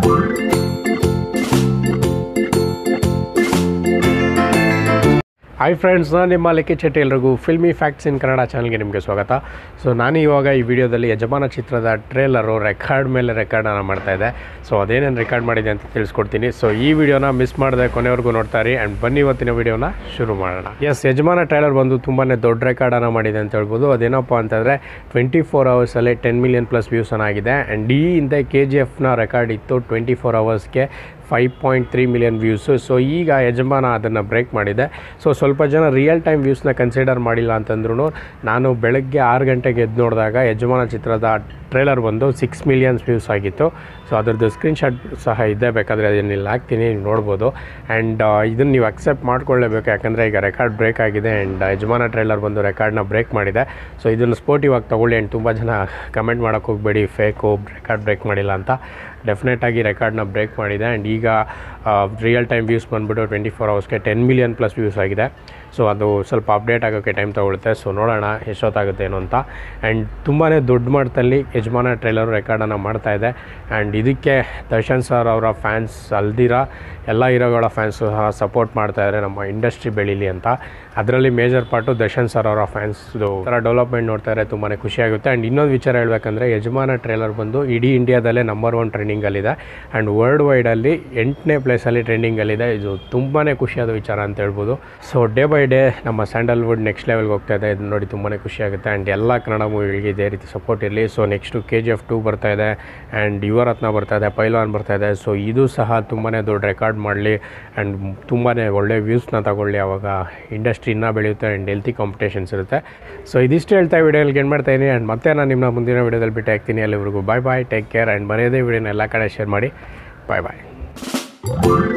hi friends ನಾನು ನಿಮ್ಮ ಲೆಕ್ಕಿ ಚೆಟ್ಟಿ ಎಲ್ರಿಗೂ ಫಿಲ್ಮಿ ಫ್ಯಾಕ್ಟ್ಸ್ ಇನ್ ಕನ್ನಡ ಚಾನಲ್ಗೆ ನಿಮಗೆ ಸ್ವಾಗತ ಸೊ ನಾನು ಇವಾಗ ಈ ವಿಡಿಯೋದಲ್ಲಿ ಯಜಮಾನ ಚಿತ್ರದ ಟ್ರೇಲರು ರೆಕಾರ್ಡ್ ಮೇಲೆ ರೆಕಾರ್ಡನ್ನು ಮಾಡ್ತಾ ಇದೆ ಸೊ ಅದೇನೇನು ರೆಕಾರ್ಡ್ ಮಾಡಿದೆ ಅಂತ ತಿಳಿಸ್ಕೊಡ್ತೀನಿ ಸೊ ಈ ವಿಡಿಯೋನ ಮಿಸ್ ಮಾಡದೆ ಕೊನೆವರೆಗೂ ನೋಡ್ತಾರೆ ಆ್ಯಂಡ್ ಬನ್ನಿ ಇವತ್ತಿನ ವಿಡಿಯೋನ ಶುರು ಮಾಡೋಣ ಎಸ್ ಯಜಮಾನ ಟ್ರೇಲರ್ ಬಂದು ತುಂಬಾ ದೊಡ್ಡ ರೆಕಾರ್ಡನ್ನು ಮಾಡಿದೆ ಅಂತ ಹೇಳ್ಬೋದು ಅದೇನಪ್ಪ ಅಂತಂದರೆ ಟ್ವೆಂಟಿ ಫೋರ್ ಅವರ್ಸಲ್ಲಿ ಟೆನ್ ಮಿಲಿಯನ್ ಪ್ಲಸ್ ವ್ಯೂಸ್ ಆಗಿದೆ ಆ್ಯಂಡ್ ಈ ಹಿಂದೆ ಕೆ ಜಿ ಎಫ್ನ ರೆಕಾರ್ಡ್ ಇತ್ತು ಟ್ವೆಂಟಿ ಫೋರ್ ಅವರ್ಸ್ಗೆ five point three million views so ಈಗ ಯಜಮಾನ ಅದನ್ನು ಬ್ರೇಕ್ ಮಾಡಿದೆ ಸೊ ಸ್ವಲ್ಪ ಜನ ರಿಯಲ್ ಟೈಮ್ ವ್ಯೂಸ್ನ ಕನ್ಸಿಡರ್ ಮಾಡಿಲ್ಲ ಅಂತಂದ್ರೂ ನಾನು ಬೆಳಗ್ಗೆ ಆರು ಗಂಟೆಗೆ ಎದ್ದು ನೋಡಿದಾಗ ಯಜಮಾನ ಚಿತ್ರದ ಟ್ರೇಲರ್ ಬಂದು ಸಿಕ್ಸ್ ಮಿಲಿಯನ್ಸ್ ವ್ಯೂಸ್ ಆಗಿತ್ತು ಸೊ ಅದ್ರದ್ದು ಸ್ಕ್ರೀನ್ಶಾಟ್ ಸಹ ಇದೆ ಬೇಕಾದರೆ ಅದನ್ನ ಇಲ್ಲಿ ಹಾಕ್ತೀನಿ ನೀವು ನೋಡ್ಬೋದು ಆ್ಯಂಡ್ ಇದನ್ನು ನೀವು ಅಕ್ಸೆಪ್ಟ್ ಮಾಡ್ಕೊಳ್ಳೇಬೇಕು ಯಾಕಂದರೆ ಈಗ ರೆಕಾರ್ಡ್ ಬ್ರೇಕ್ ಆಗಿದೆ ಆ್ಯಂಡ್ ಯಜಮಾನ ಟ್ರೇಲರ್ ಬಂದು ರೆಕಾರ್ಡ್ನ ಬ್ರೇಕ್ ಮಾಡಿದೆ ಸೊ ಇದನ್ನು ಸ್ಪೋರ್ಟಿವ್ ಆಗಿ ತೊಗೊಳ್ಳಿ ಆ್ಯಂಡ್ ತುಂಬ ಜನ ಕಮೆಂಟ್ ಮಾಡೋಕ್ಕೆ ಹೋಗಬೇಡಿ ಫೇಕು ರೆಕಾರ್ಡ್ ಬ್ರೇಕ್ ಮಾಡಿಲ್ಲ ಅಂತ ಡೆಫಿನೆಟಾಗಿ ರೆಕಾರ್ಡ್ನ ಬ್ರೇಕ್ ಮಾಡಿದೆ ಆ್ಯಂಡ್ ಈಗ ರಿಯಲ್ ಟೈಮ್ ವ್ಯೂಸ್ ಬಂದುಬಿಟ್ಟು ಟ್ವೆಂಟಿ ಫೋರ್ ಅವರ್ಸ್ಗೆ ಟೆನ್ ಮಿಲಿಯನ್ ಪ್ಲಸ್ ವ್ಯೂಸ್ ಆಗಿದೆ ಸೊ ಅದು ಸ್ವಲ್ಪ ಅಪ್ಡೇಟ್ ಆಗೋಕ್ಕೆ ಟೈಮ್ ತೊಗೊಳುತ್ತೆ ಸೊ ನೋಡೋಣ ಎಷ್ಟೊತ್ತಾಗುತ್ತೆ ಏನು ಅಂತ ಆ್ಯಂಡ್ ತುಂಬಾ ದೊಡ್ಡ ಮಟ್ಟದಲ್ಲಿ ಯಜಮಾನ ಟ್ರೇಲರ್ ರೆಕಾರ್ಡನ್ನು ಮಾಡ್ತಾ ಇದೆ ಆ್ಯಂಡ್ ಇದಕ್ಕೆ ದರ್ಶನ್ ಸರ್ ಅವರ ಫ್ಯಾನ್ಸ್ ಅಲ್ದಿರ ಎಲ್ಲ ಹೀರೋಗಳ ಫ್ಯಾನ್ಸು ಸಹ ಸಪೋರ್ಟ್ ಮಾಡ್ತಾ ಇದ್ದಾರೆ ನಮ್ಮ ಇಂಡಸ್ಟ್ರಿ ಬೆಳೀಲಿ ಅಂತ ಅದರಲ್ಲಿ ಮೇಜರ್ ಪಾರ್ಟು ದರ್ಶನ್ ಸರ್ ಅವರ ಫ್ಯಾನ್ಸ್ದು ಥರ ಡೆವಲಪ್ಮೆಂಟ್ ನೋಡ್ತಾ ಇದ್ದಾರೆ ತುಂಬಾ ಖುಷಿಯಾಗುತ್ತೆ ಆ್ಯಂಡ್ ಇನ್ನೊಂದು ವಿಚಾರ ಹೇಳಬೇಕಂದ್ರೆ ಯಜಮಾನ ಟ್ರೇಲರ್ ಬಂದು ಇಡೀ ಇಂಡಿಯಾದಲ್ಲೇ ನಂಬರ್ ಒನ್ ಟ್ರೆಂಡಿಂಗಲ್ಲಿದೆ ಆ್ಯಂಡ್ ವರ್ಲ್ಡ್ ವೈಡಲ್ಲಿ ಎಂಟನೇ ಪ್ಲೇಸಲ್ಲಿ ಟ್ರೆಂಡಿಂಗಲ್ಲಿದೆ ಇದು ತುಂಬಾ ಖುಷಿಯಾದ ವಿಚಾರ ಅಂತ ಹೇಳ್ಬೋದು ಸೊ ಡೇ ಬೈ ಡೇ ನಮ್ಮ ಸ್ಯಾಂಡಲ್ವುಡ್ ನೆಕ್ಸ್ಟ್ ಲೆವೆಲ್ಗೆ ಹೋಗ್ತಾ ಇದೆ ಇದು ನೋಡಿ ತುಂಬಾ ಖುಷಿಯಾಗುತ್ತೆ ಆ್ಯಂಡ್ ಎಲ್ಲ ಕನ್ನಡ ಮೂವಿಗಳಿಗೆ ಇದೇ ರೀತಿ ಸಪೋರ್ಟ್ ಇರಲಿ so next K G F two ಬರ್ತಾ ಇದೆ ಆ್ಯಂಡ್ ಯುವರತ್ನ ಬರ್ತಾ ಇದೆ ಪೈಲಾನ್ ಬರ್ತಾ ಇದೆ ಸೊ ಇದು ಸಹ ತುಂಬಾ ದೊಡ್ಡ ರೆಕಾರ್ಡ್ ಮಾಡಲಿ ಆ್ಯಂಡ್ ತುಂಬಾ ಒಳ್ಳೆ ವ್ಯೂಸ್ನ ತಗೊಳ್ಳಿ ಅವಾಗ ಇಂಡಸ್ಟ್ರಿ ಇನ್ನೂ ಬೆಳೆಯುತ್ತೆ ಆ್ಯಂಡ್ ಹೆಲ್ತಿ ಕಾಂಪಿಟೇಷನ್ಸ್ ಇರುತ್ತೆ ಸೊ ಇದಿಷ್ಟು ಹೇಳ್ತಾ ವಿಡಿಯೋಲಿ ಏನು ಮಾಡ್ತಾ ಇದ್ದೀನಿ ಆ್ಯಂಡ್ ಮತ್ತೆ ನಾನು ನಿಮ್ಮ ಮುಂದಿನ ವಿಡಿಯೋದಲ್ಲಿ ಬಿಟ್ಟು ಹಾಕ್ತೀನಿ ಅಲ್ಲಿವರೆಗೂ bye bye take care and ಮರೆಯದೇ ವಿಡಿಯೋನ ಎಲ್ಲ ಕಡೆ ಶೇರ್ ಮಾಡಿ ಬಾಯ್ ಬಾಯ್